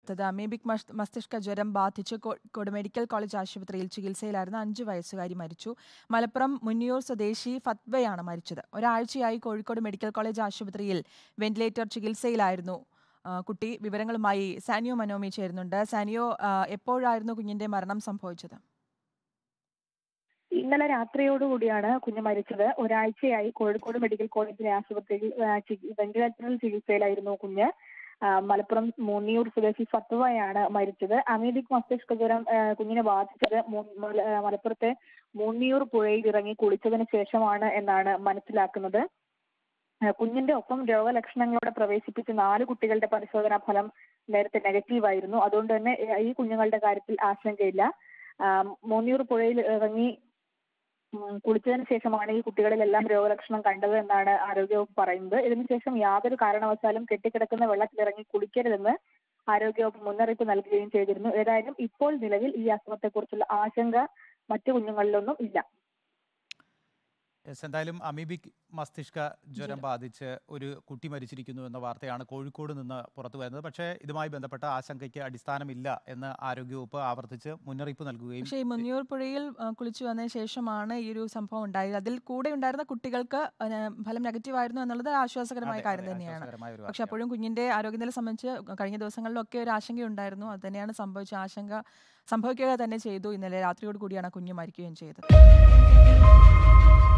ത് അമീബിക് മസ്- മസ്തിഷ്ക ജ്വരം ബാധിച്ച് കോഴിക്കോട് മെഡിക്കൽ കോളേജ് ആശുപത്രിയിൽ ചികിത്സയിലായിരുന്ന അഞ്ചു വയസ്സുകാരി മരിച്ചു മലപ്പുറം മുന്നിയൂർ സ്വദേശി ഫത്വയാണ് മരിച്ചത് ഒരാഴ്ചയായി കോഴിക്കോട് മെഡിക്കൽ കോളേജ് ആശുപത്രിയിൽ വെന്റിലേറ്റർ ചികിത്സയിലായിരുന്നു ആ, കുട്ടി വിവരങ്ങളുമായി സാനിയോ മനോമി ചേരുന്നുണ്ട് സാനിയോ ആ, എപ്പോഴായിരുന്നു കുഞ്ഞിന്റെ മരണം സംഭവിച്ചത് ഇന്നലെ രാത്രിയോടുകൂടിയാണ് കുഞ്ഞ് മരിച്ചത് ഒരാഴ്ചയായി കോഴിക്കോട് മെഡിക്കൽ കോളേജിലെ ആശുപത്രിയിൽ ആ, ചി- വെന്റിലേറ്ററിൽ ചികിത്സയിലായിരുന്നു കുഞ്ഞ് ആ, മലപ്പുറം മൂന്നിയൂർ സ്വദേശി ഫത്വയാണ് മരിച്ചത് അമീബിക് മസ്തിഷ്ക ജ്വരം ആ, കുഞ്ഞിനെ ബാധിച്ചത് മൂ- മല- ആ, മലപ്പുറത്തെ മൂന്നിയൂർ പുഴയിൽ ഇറങ്ങി കുളിച്ചതിന് ശേഷമാണ് എന്നാണ് മനസ്സിലാക്കുന്നത് ആ, കുഞ്ഞിന്റെ ഒപ്പം രോഗലക്ഷണങ്ങളോടെ പ്രവേശിപ്പിച്ച നാല് കുട്ടികളുടെ പരിശോധനാ ഫലം നേരത്തെ നെഗറ്റീവ് ആയിരുന്നു അതുകൊണ്ട് തന്നെ ഏ, ഈ കുഞ്ഞുങ്ങളുടെ കാര്യത്തിൽ ആശങ്കയില്ല ആ, മൂന്നിയൂർ പുഴയിൽ ഇറങ്ങി ഉം, കുളിച്ചതിന് ശേഷമാണ് ഈ കുട്ടികളിലെല്ലാം രോഗലക്ഷണം കണ്ടത് എന്നാണ് ആരോഗ്യവകുപ്പ് പറയുന്നത് ഇതിനുശേഷം യാതൊരു കാരണവശാലും കെട്ടിക്കിടക്കുന്ന വെള്ളത്തിലിറങ്ങി കുളിക്കരുതെന്ന് ആരോഗ്യവകുപ്പ് മുന്നറിയിപ്പ് നൽകുകയും ചെയ്തിരുന്നു ഏതായാലും ഇപ്പോൾ നിലവിൽ ഈ അസുഖത്തെക്കുറിച്ചുള്ള ആശങ്ക മറ്റു കുഞ്ഞുങ്ങളിലൊന്നും ഇല്ല യെസ് എന്തായാലും അമീബിക് മസ്തിഷ്ക ജ്വരം ബാധിച്ച് ഒരു കുട്ടി മരിച്ചിരിക്കുന്നു എന്ന വാർത്തയാണ് കോഴിക്കോട് നിന്ന് പുറത്തു വരുന്നത് പക്ഷേ ഇതുമായി ബന്ധപ്പെട്ട ആശങ്കയ്ക്ക് അടിസ്ഥാനമില്ല എന്ന് ആരോഗ്യവകുപ്പ് ആവർത്തിച്ച് മുന്നറിയിപ്പ് നൽകുകയും പക്ഷേ ഈ മുന്നിയൂർ പുഴയിൽ ആ, കുളിച്ചു വന്നതിന് ശേഷമാണ് ഈ ഒരു സംഭവം ഉണ്ടായത് അതിൽ കൂടെ ഉണ്ടായിരുന്ന കുട്ടികൾക്ക് ആ, ഫലം നെഗറ്റീവ് ആയിരുന്നു എന്നുള്ളത് ആശ്വാസകരമായ അതെ, കാര്യം അതെ, തന്നെയാണ് ആശ്വാസകരമായ ഒരു പക്ഷെ വാർത്തയാണ്. അപ്പോഴും കുഞ്ഞിന്റെ ആരോഗ്യനില സംബന്ധിച്ച് കഴിഞ്ഞ ദിവസങ്ങളിലൊക്കെ ഒരു ആശങ്കയുണ്ടായിരുന്നു അത് തന്നെയാണ് സംഭവിച്ച ആശങ്ക സംഭവിക്കുക തന്നെ ചെയ്തു ഇന്നലെ രാത്രിയോട് കൂടിയാണ് കുഞ്ഞ് മരിക്കുകയും ചെയ്തത്